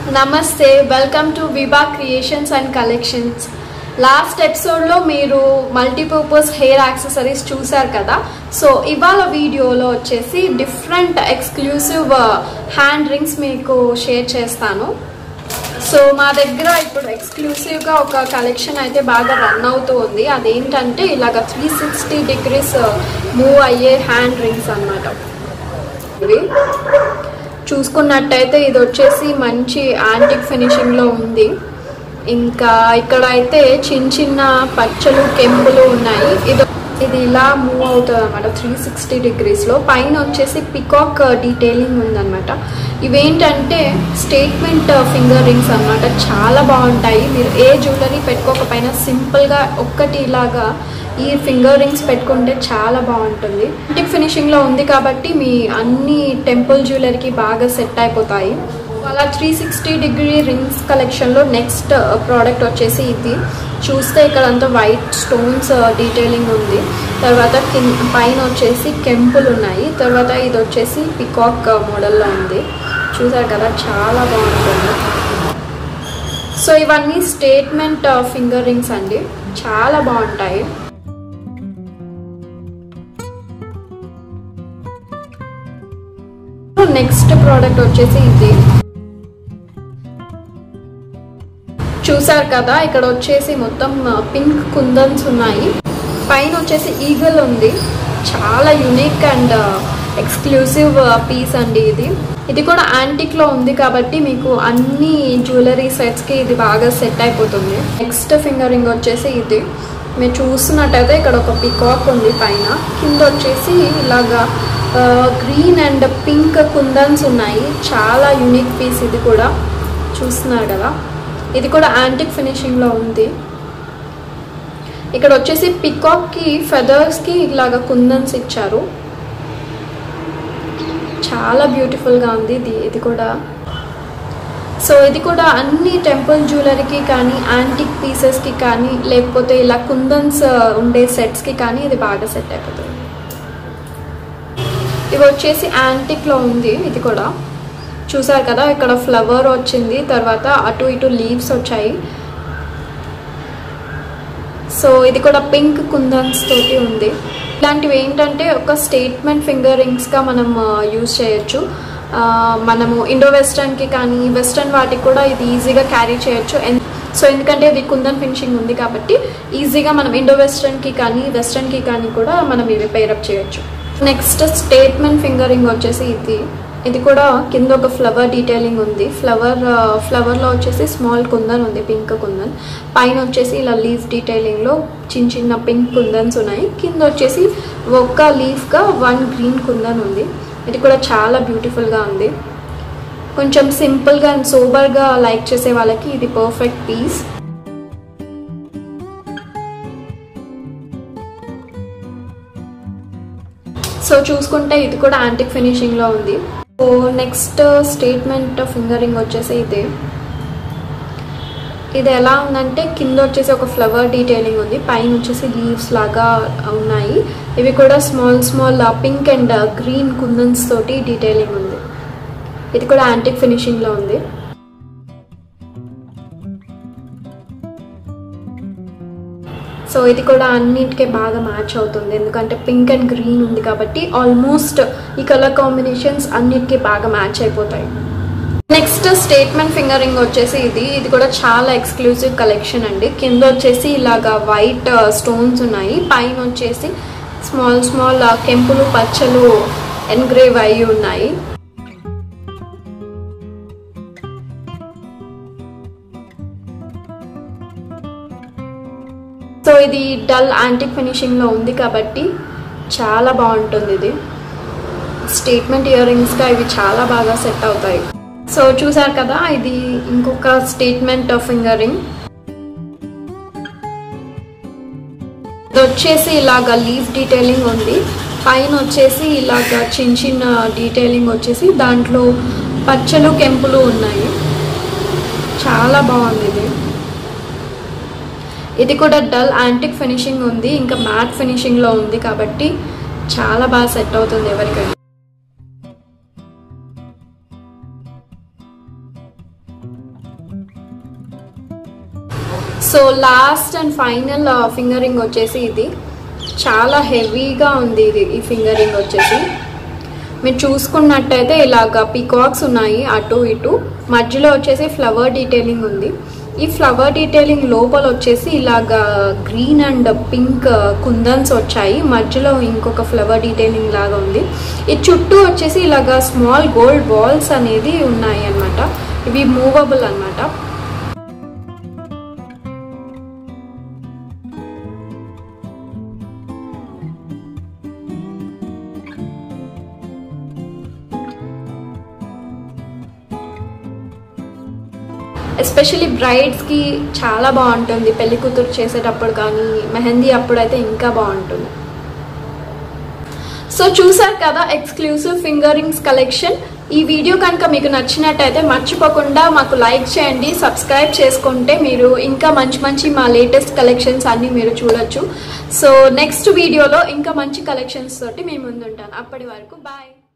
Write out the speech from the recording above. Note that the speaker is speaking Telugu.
నమస్తే welcome to Vibha creations and collections last ఎపిసోడ్లో మీరు మల్టీపర్పస్ హెయిర్ యాక్సెసరీస్ చూశారు కదా సో ఇవాళ వీడియోలో వచ్చేసి డిఫరెంట్ ఎక్స్క్లూసివ్ హ్యాండ్ రింగ్స్ మీకు షేర్ చేస్తాను సో మా దగ్గర ఇప్పుడు ఎక్స్క్లూసివ్గా ఒక కలెక్షన్ అయితే బాగా రన్ అవుతూ ఉంది అదేంటంటే ఇలాగ త్రీ సిక్స్టీ డిగ్రీస్ మూవ్ అయ్యే హ్యాండ్ రింగ్స్ అనమాట ఇవి చూసుకున్నట్టయితే ఇది వచ్చేసి మంచి యాంటిక్ ఫినిషింగ్లో ఉంది ఇంకా ఇక్కడ అయితే చిన్న చిన్న పచ్చలు కెంపులు ఉన్నాయి ఇది ఇది ఇలా మూవ్ అవుతుంది అనమాట త్రీ సిక్స్టీ డిగ్రీస్లో పైన వచ్చేసి పికాక్ డీటెయిలింగ్ ఉందన్నమాట ఇవేంటంటే స్టేట్మెంట్ ఫింగర్ రింగ్స్ అనమాట చాలా బాగుంటాయి మీరు ఏ జ్యువెలరీ పెట్టుకోకపోయినా సింపుల్గా ఒక్కటి ఇలాగా ఈ ఫింగర్ రింగ్స్ పెట్టుకుంటే చాలా బాగుంటుంది యాంటిక్ ఫినిషింగ్లో ఉంది కాబట్టి మీ అన్ని టెంపుల్ జ్యువెలరీకి బాగా సెట్ అయిపోతాయి అలా త్రీ సిక్స్టీ డిగ్రీ రింగ్స్ కలెక్షన్లో నెక్స్ట్ ప్రోడక్ట్ వచ్చేసి ఇది చూస్తే ఇక్కడ అంతా వైట్ స్టోన్స్ డీటెయిలింగ్ ఉంది తర్వాత కింద పైన వచ్చేసి కెంపులు ఉన్నాయి తర్వాత ఇది వచ్చేసి పికాక్ మోడల్లో ఉంది చూసారు కదా చాలా బాగుంటుంది సో ఇవన్నీ స్టేట్మెంట్ ఫింగర్ రింగ్స్ అండి చాలా బాగుంటాయి నెక్స్ట్ ప్రోడక్ట్ వచ్చేసి ఇది చూసారు కదా ఇక్కడ వచ్చేసి మొత్తం పింక్ కుందన్స్ ఉన్నాయి పైన వచ్చేసి ఈగల్ ఉంది చాలా యునిక్ అండ్ ఎక్స్క్లూసివ్ పీస్ అండి ఇది ఇది కూడా యాంటిక్లో ఉంది కాబట్టి మీకు అన్ని జ్యువెలరీ సెట్స్కి ఇది బాగా సెట్ అయిపోతుంది నెక్స్ట్ ఫింగర్ రింగ్ వచ్చేసి ఇది మీరు చూస్తున్నట్టయితే ఇక్కడ ఒక పికాక్ ఉంది పైన కింద వచ్చేసి ఇలాగా గ్రీన్ అండ్ పింక్ కుందన్స్ ఉన్నాయి చాలా యూనిక్ పీస్ ఇది కూడా చూస్తున్నారు కదా ఇది కూడా యాంటిక్ ఫినిషింగ్లో ఉంది ఇక్కడ వచ్చేసి పికాక్కి ఫెదర్స్కి ఇలాగ కుందన్స్ ఇచ్చారు చాలా బ్యూటిఫుల్గా ఉంది ఇది ఇది కూడా సో ఇది కూడా అన్ని టెంపుల్ జ్యువెలరీకి కానీ యాంటిక్ పీసెస్కి కానీ లేకపోతే ఇలా కుందన్స్ ఉండే సెట్స్కి కానీ ఇది బాగా సెట్ అయిపోతుంది ఇవి వచ్చేసి యాంటిక్లో ఉంది ఇది కూడా చూసారు కదా ఇక్కడ ఫ్లవర్ వచ్చింది తర్వాత అటు ఇటు లీవ్స్ వచ్చాయి సో ఇది కూడా పింక్ కుందన్స్ తోటి ఉంది ఇలాంటివి ఏంటంటే ఒక స్టేట్మెంట్ ఫింగర్ రింగ్స్గా మనం యూజ్ చేయొచ్చు మనము ఇండో వెస్టర్న్కి కానీ వెస్టర్న్ వాటికి కూడా ఇది ఈజీగా క్యారీ చేయొచ్చు సో ఎందుకంటే ఇది కుందన్ ఫినిషింగ్ ఉంది కాబట్టి ఈజీగా మనం ఇండో వెస్టర్న్కి కానీ వెస్టర్న్కి కానీ కూడా మనం ఇవి పేరప్ చేయొచ్చు నెక్స్ట్ స్టేట్మెంట్ ఫింగర్ రింగ్ వచ్చేసి ఇది ఇది కూడా కింద ఒక ఫ్లవర్ డీటెయిలింగ్ ఉంది ఫ్లవర్ ఫ్లవర్లో వచ్చేసి స్మాల్ కుందన్ ఉంది పింక్ కుందన్ పైన వచ్చేసి ఇలా లీఫ్ డీటెయిలింగ్లో చిన్న చిన్న పింక్ కుందన్స్ ఉన్నాయి కింద వచ్చేసి ఒక్క లీఫ్గా వన్ గ్రీన్ కుందన్ ఉంది ఇది కూడా చాలా బ్యూటిఫుల్గా ఉంది కొంచెం సింపుల్గా అండ్ సోబర్గా లైక్ చేసే వాళ్ళకి ఇది పర్ఫెక్ట్ పీస్ సో చూసుకుంటే ఇది కూడా యాంటిక్ ఫినిషింగ్లో ఉంది so next statement finger ring వచ్చేసి ఇది ఇది ఎలా ఉందంటే కింద వచ్చేసి ఒక ఫ్లవర్ డీటెయిలింగ్ ఉంది పైన వచ్చేసి లీవ్స్ లాగా ఉన్నాయి ఇవి కూడా small small pink and green కుందన్స్ తోటి డీటెయిలింగ్ ఉంది ఇది కూడా యాంటిక్ ఫినిషింగ్లో ఉంది సో ఇది కూడా అన్నిటికీ బాగా మ్యాచ్ అవుతుంది ఎందుకంటే పింక్ అండ్ గ్రీన్ ఉంది కాబట్టి ఆల్మోస్ట్ ఈ కలర్ కాంబినేషన్స్ అన్నిటికీ బాగా మ్యాచ్ అయిపోతాయి నెక్స్ట్ స్టేట్మెంట్ ఫింగర్ రింగ్ వచ్చేసి ఇది ఇది కూడా చాలా ఎక్స్క్లూజివ్ కలెక్షన్ అండి కింద వచ్చేసి ఇలాగా వైట్ స్టోన్స్ ఉన్నాయి పైన వచ్చేసి స్మాల్ స్మాల్ కెంపులు పచ్చలు ఎన్గ్రేవ్ అయి ఉన్నాయి సో ఇది డల్ యాంటిక్ ఫినిషింగ్లో ఉంది కాబట్టి చాలా బాగుంటుంది ఇది స్టేట్మెంట్ ఇయర్ రింగ్స్గా ఇవి చాలా బాగా సెట్ అవుతాయి సో చూసారు కదా ఇది ఇంకొక స్టేట్మెంట్ ఫింగర్ రింగ్ ఇది వచ్చేసి ఇలాగ లీఫ్ డీటెయిలింగ్ ఉంది పైన వచ్చేసి ఇలాగ చిన్న చిన్న డీటెయిలింగ్ వచ్చేసి దాంట్లో పచ్చలు కెంపులు ఉన్నాయి చాలా బాగుంది ఇది ఇది కూడా డల్ యాంటిక్ ఫినిషింగ్ ఉంది ఇంకా మ్యాట్ ఫినిషింగ్లో ఉంది కాబట్టి చాలా బాగా సెట్ అవుతుంది ఎవరికైనా so last and final finger ring వచ్చేసి ఇది చాలా హెవీగా ఉంది ఇది ఈ ఫింగరింగ్ వచ్చేసి మీరు చూసుకున్నట్టయితే ఇలాగ పికాక్స్ ఉన్నాయి అటు ఇటు మధ్యలో వచ్చేసి ఫ్లవర్ డీటెయిలింగ్ ఉంది ఈ ఫ్లవర్ డీటెయిలింగ్ లోపల వచ్చేసి ఇలాగ గ్రీన్ అండ్ పింక్ కుందన్స్ వచ్చాయి మధ్యలో ఇంకొక ఫ్లవర్ డీటెయిలింగ్ లాగా ఉంది ఈ చుట్టూ వచ్చేసి ఇలాగ స్మాల్ గోల్డ్ బాల్స్ అనేది ఉన్నాయి అన్నమాట ఇవి మూవబుల్ అన్నమాట ఎస్పెషలీ బ్రైడ్స్కి చాలా బాగుంటుంది పెళ్లి కూతురు చేసేటప్పుడు కానీ మెహందీ అప్పుడు అయితే ఇంకా బాగుంటుంది సో చూసారు కదా ఎక్స్క్లూసివ్ ఫింగరింగ్స్ కలెక్షన్ ఈ వీడియో కనుక మీకు నచ్చినట్టయితే మర్చిపోకుండా మాకు లైక్ చేయండి సబ్స్క్రైబ్ చేసుకుంటే మీరు ఇంకా మంచి మంచి మా లేటెస్ట్ కలెక్షన్స్ అన్నీ మీరు చూడొచ్చు సో నెక్స్ట్ వీడియోలో ఇంకా మంచి కలెక్షన్స్ తోటి మేము ముందుంటాను అప్పటి వరకు బాయ్